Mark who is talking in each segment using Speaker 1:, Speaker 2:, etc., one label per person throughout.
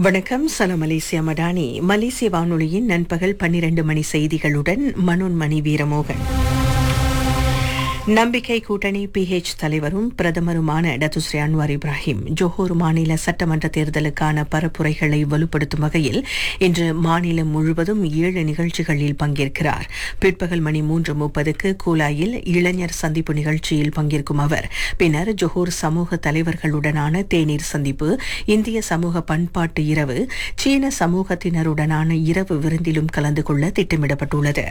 Speaker 1: வணக்கம் சல மலேசியா மடானி மலேசிய வானொலியின் நண்பகல் பன்னிரண்டு மணி செய்திகளுடன் மனோன்மணி வீரமோகன் நம்பிக்கை கூட்டணி பிஹெச் தலைவரும் பிரதமருமான டத்துஸ்ரீ அன்வார் இப்ராஹிம் ஜோஹூர் மாநில சட்டமன்ற தேர்தலுக்கான பரப்புரைகளை வலுப்படுத்தும் வகையில் இன்று மாநிலம் முழுவதும் ஏழு நிகழ்ச்சிகளில் பங்கேற்கிறார் பிற்பகல் மணி மூன்று முப்பதுக்கு கூலாயில் இளைஞர் சந்திப்பு நிகழ்ச்சியில் பங்கேற்கும் அவர் பின்னர் ஜோஹூர் சமூக தலைவர்களுடனான தேநீர் சந்திப்பு இந்திய சமூக பண்பாட்டு இரவு சீன சமூகத்தினருடனான இரவு விருந்திலும் கலந்து கொள்ள திட்டமிடப்பட்டுள்ளது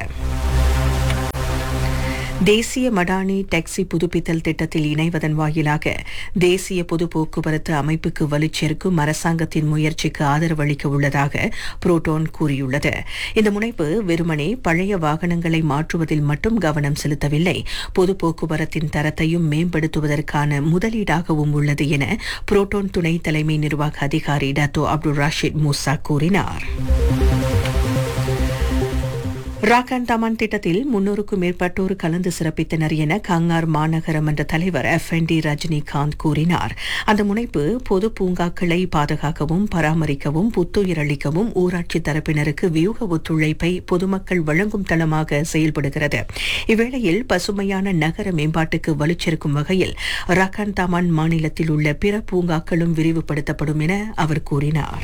Speaker 1: தேசிய மடானி டாக்ஸி புதுப்பித்தல் திட்டத்தில் இணைவதன் வாயிலாக தேசிய பொது போக்குவரத்து அமைப்புக்கு வலுச்சேர்க்கும் அரசாங்கத்தின் முயற்சிக்கு ஆதரவளிக்க உள்ளதாக புரோட்டோன் கூறியுள்ளது இந்த முனைப்பு வெறுமனே பழைய வாகனங்களை மாற்றுவதில் மட்டும் கவனம் செலுத்தவில்லை பொது போக்குவரத்தின் தரத்தையும் மேம்படுத்துவதற்கான முதலீடாகவும் உள்ளது என புரோட்டோன் துணை தலைமை நிர்வாக அதிகாரி டத்தோ அப்துல் ராஷித் மூசா கூறினார் ராக்கான் தமான் திட்டத்தில் முன்னூறுக்கும் மேற்பட்டோர் கலந்து சிறப்பித்தனர் என கங்கார் மாநகர மன்ற தலைவர் எஃப் என் டி ரஜினிகாந்த் கூறினார் அந்த முனைப்பு பொது பூங்காக்களை பாதுகாக்கவும் பராமரிக்கவும் புத்துயிர் அளிக்கவும் ஊராட்சி தரப்பினருக்கு வியூக ஒத்துழைப்பை பொதுமக்கள் வழங்கும் தளமாக செயல்படுகிறது இவ்வேளையில் பசுமையான நகர மேம்பாட்டுக்கு வலுச்சேர்க்கும் வகையில் ராக்கான் தமான் மாநிலத்தில் உள்ள பிற பூங்காக்களும் விரிவுபடுத்தப்படும் என அவர் கூறினார்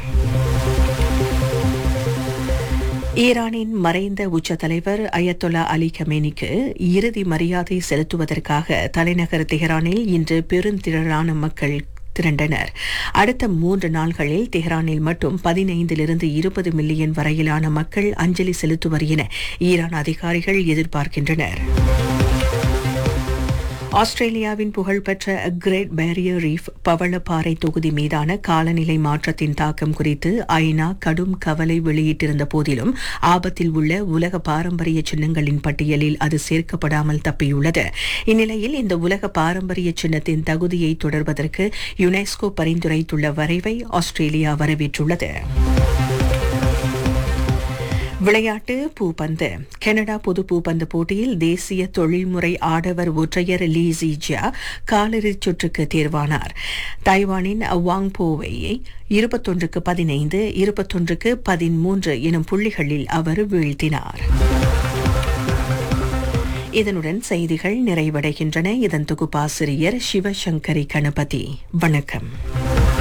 Speaker 1: ஈரானின் மறைந்த உச்ச தலைவர் அயத்தொலா அலி கமேனிக்கு இறுதி மரியாதை செலுத்துவதற்காக தலைநகர் தெஹ்ரானில் இன்று பெருந்திரளான மக்கள் திரண்டனர் அடுத்த மூன்று நாள்களில் தெஹ்ரானில் மட்டும் பதினைந்திலிருந்து இருபது மில்லியன் வரையிலான மக்கள் அஞ்சலி செலுத்துவர் என ஈரான் அதிகாரிகள் எதிர்பார்க்கின்றனர் ஆஸ்திரேலியாவின் புகழ்பெற்ற கிரேட் பேரியர் ரீஃப் பவளப்பாறை தொகுதி மீதான காலநிலை மாற்றத்தின் தாக்கம் குறித்து ஐநா கடும் கவலை வெளியிட்டிருந்த போதிலும் ஆபத்தில் உள்ள உலக பாரம்பரிய சின்னங்களின் பட்டியலில் அது சேர்க்கப்படாமல் தப்பியுள்ளது இந்நிலையில் இந்த உலக பாரம்பரிய சின்னத்தின் தகுதியை தொடர்வதற்கு யுனெஸ்கோ பரிந்துரைத்துள்ள வரைவை ஆஸ்திரேலியா வரவேற்றுள்ளது விளையாட்டு பூப்பந்து கனடா பொது பூப்பந்து போட்டியில் தேசிய தொழில்முறை ஆடவர் ஒற்றையர் லீ ஜிஜியா காலிறுதிச் சுற்றுக்கு தேர்வானார் தைவானின் வாங் போவையை இருபத்தொன்றுக்கு பதினைந்து இருபத்தொன்றுக்கு பதிமூன்று எனும் புள்ளிகளில் அவர் வீழ்த்தினார் இதனுடன் செய்திகள் நிறைவடைகின்றன இதன் தொகுப்பாசிரியர் சிவசங்கரி கணபதி வணக்கம்